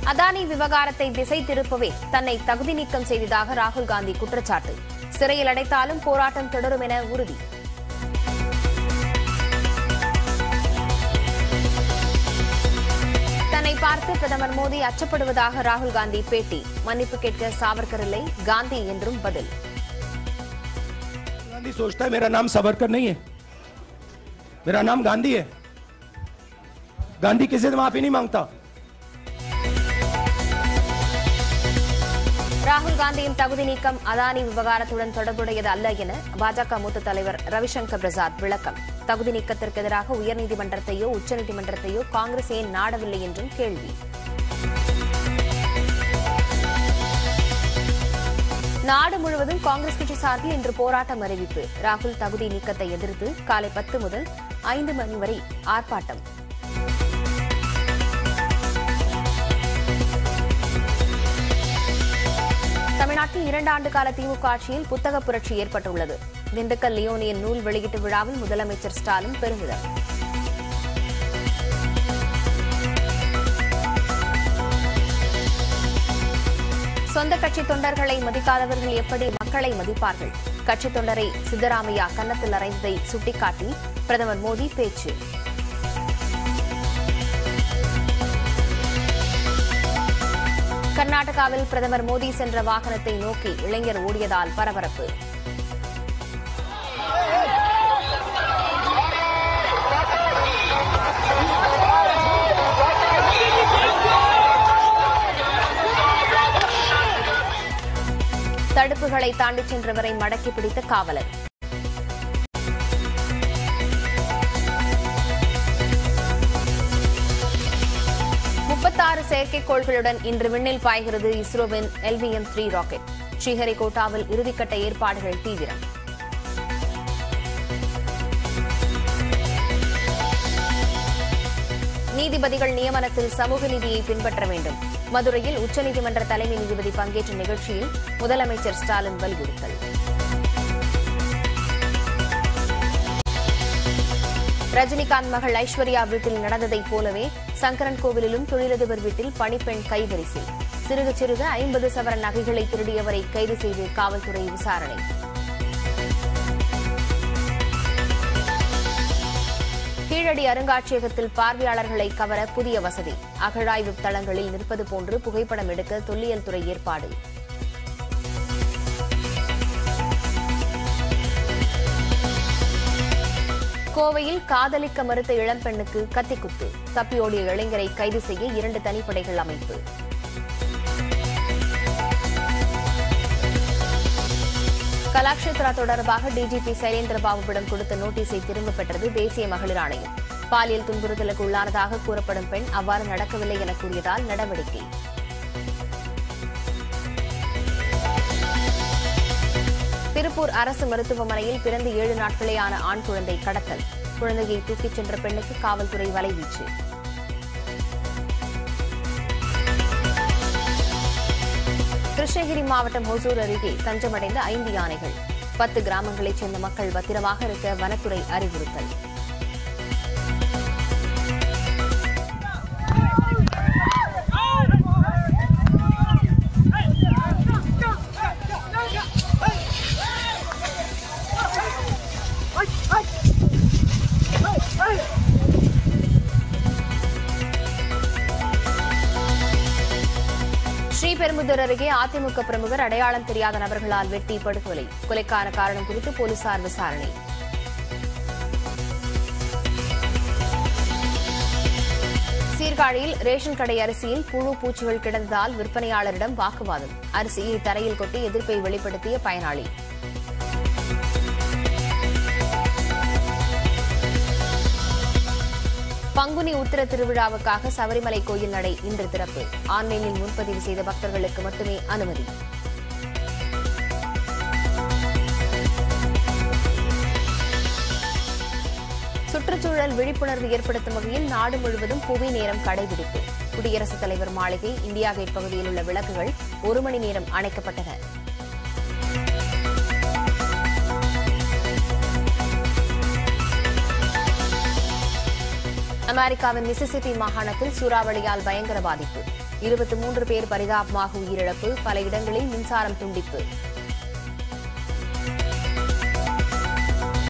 அதானி விவகாரத்தை திசை திருப்பவே தன்னை தகுதி நீக்கம் செய்ததாக ராகுல் காந்தி குற்றச்சாட்டு சிறையில் அடைத்தாலும் போராட்டம் தொடரும் என உறுதி தன்னை பார்த்து பிரதமர் மோடி அச்சப்படுவதாக ராகுல் காந்தி பேட்டி மன்னிப்பு கேட்க சாவர்கர் இல்லை காந்தி என்றும் பதில் गांधी सोचता है मेरा नाम सावरकर नहीं है मेरा नाम गांधी है गांधी किसी से माफी नहीं मांगता ராகுல் காந்தியின் தகுதி நீக்கம் அதானி விவகாரத்துடன் தொடர்புடையது அல்ல என பாஜக மூத்த தலைவர் ரவிசங்கர் பிரசாத் விளக்கம் தகுதி நீக்கத்திற்கு எதிராக உயர்நீதிமன்றத்தையோ உச்சநீதிமன்றத்தையோ காங்கிரஸ் ஏன் நாடவில்லை என்றும் கேள்வி நாடு முழுவதும் காங்கிரஸ் கட்சி சார்பில் இன்று போராட்டம் அறிவிப்பு ராகுல் தகுதி நீக்கத்தை எதிர்த்து காலை பத்து முதல் ஐந்து மணி வரை ஆர்ப்பாட்டம் தமிழ்நாட்டில் இரண்டு ஆண்டு கால திமுக ஆட்சியில் புத்தக புரட்சி ஏற்பட்டுள்ளது திண்டுக்கல் லியோனியன் நூல் வெளியீட்டு விழாவில் முதலமைச்சர் ஸ்டாலின் பெருமிதம் சொந்த கட்சி தொண்டர்களை மதிக்காதவர்கள் எப்படி மக்களை மதிப்பார்கள் கட்சி தொண்டரை சித்தராமையா கன்னத்தில் அறைந்ததை சுட்டிக்காட்டி பிரதமர் மோடி பேச்சு கர்நாடகாவில் பிரதமர் மோடி சென்ற வாகனத்தை நோக்கி இளைஞர் ஓடியதால் பரபரப்பு தடுப்புகளை தாண்டிச் சென்றவரை மடக்கி பிடித்த காவலர் முப்பத்தாறு செயற்கைக்கோள்களுடன் இன்று விண்ணில் பாய்கிறது இஸ்ரோவின் எல்விஎம் த்ரீ ராக்கெட் ஸ்ரீஹரிகோட்டாவில் இறுதிக்கட்ட ஏற்பாடுகள் தீவிரம் நீதிபதிகள் நியமனத்தில் சமூக நீதியை பின்பற்ற வேண்டும் மதுரையில் உச்சநீதிமன்ற தலைமை நீதிபதி பங்கேற்ற நிகழ்ச்சியில் முதலமைச்சர் ஸ்டாலின் வலியுறுத்தல் ரஜினிகாந்த் மகள் ஐஸ்வர்யா வீட்டில் நடந்ததைப் போலவே சங்கரன் கோவிலிலும் தொழிலதிபர் வீட்டில் பணிப்பெண் கைவரிசை சிறுக சிறுக ஐம்பது சவரன் நகைகளை திருடியவரை கைது செய்து காவல்துறை விசாரணை கீழடி அருங்காட்சியகத்தில் பார்வையாளர்களை கவர புதிய வசதி அகழாய்வு தளங்களில் நிற்பது போன்று புகைப்படம் எடுக்க தொல்லியல் துறை ஏற்பாடு கோவையில் காதலிக்க மறுத்த இளம்பெண்ணுக்கு கத்திக்குத்து தப்பியோடிய இளைஞரை கைது செய்ய இரண்டு தனிப்படைகள் அமைப்பு கலாக்ஷேத்ரா தொடர்பாக டிஜிபி சைலேந்திர பாபுவிடம் கொடுத்த நோட்டீஸை திரும்பப் பெற்றது தேசிய மகளிர் ஆணையம் பாலியல் துன்புறுத்தலுக்கு உள்ளானதாக கூறப்படும் பெண் அவ்வாறு நடக்கவில்லை என கூறியதால் நடவடிக்கை திருப்பூர் அரசு மருத்துவமனையில் பிறந்து ஏழு நாட்களே ஆன ஆண் குழந்தை கடத்தல் குழந்தையை தூக்கிச் சென்ற பெண்ணுக்கு காவல்துறை வலைவீச்சு கிருஷ்ணகிரி மாவட்டம் ஹொசூர் அருகே தஞ்சமடைந்த ஐந்து யானைகள் பத்து கிராமங்களைச் சேர்ந்த மக்கள் பத்திரமாக இருக்க வனத்துறை அறிவுறுத்தல் ஸ்ரீபெரும்புதூர் அருகே அதிமுக பிரமுகர் அடையாளம் தெரியாத நபர்களால் வெட்டி படுகொலை கொலைக்கான காரணம் குறித்து போலீசார் விசாரணை சீர்காழியில் ரேஷன் கடை அரிசியில் புழு பூச்சிகள் கிடந்ததால் விற்பனையாளரிடம் வாக்குவாதம் அரிசியை தரையில் கொட்டி எதிர்ப்பை வெளிப்படுத்திய பயனாளி பங்குனி உத்திர திருவிழாவுக்காக சபரிமலை கோயில் நடை இன்று திறப்பு ஆன்லைனில் முன்பதிவு செய்த பக்தர்களுக்கு மட்டுமே அனுமதி சுற்றுச்சூழல் விழிப்புணர்வு ஏற்படுத்தும் வகையில் நாடு முழுவதும் புவி நேரம் கடைபிடிப்பு குடியரசுத் தலைவர் மாளிகை இந்தியா கேட் பகுதியில் உள்ள விளக்குகள் ஒரு மணி நேரம் அணைக்கப்பட்டன அமெரிக்காவின் மிசிசிபி மாகாணத்தில் சூறாவளியால் பயங்கர பாதிப்பு இருபத்தி மூன்று பேர் பரிதாபமாக உயிரிழப்பு பல இடங்களில் மின்சாரம் துண்டிப்பு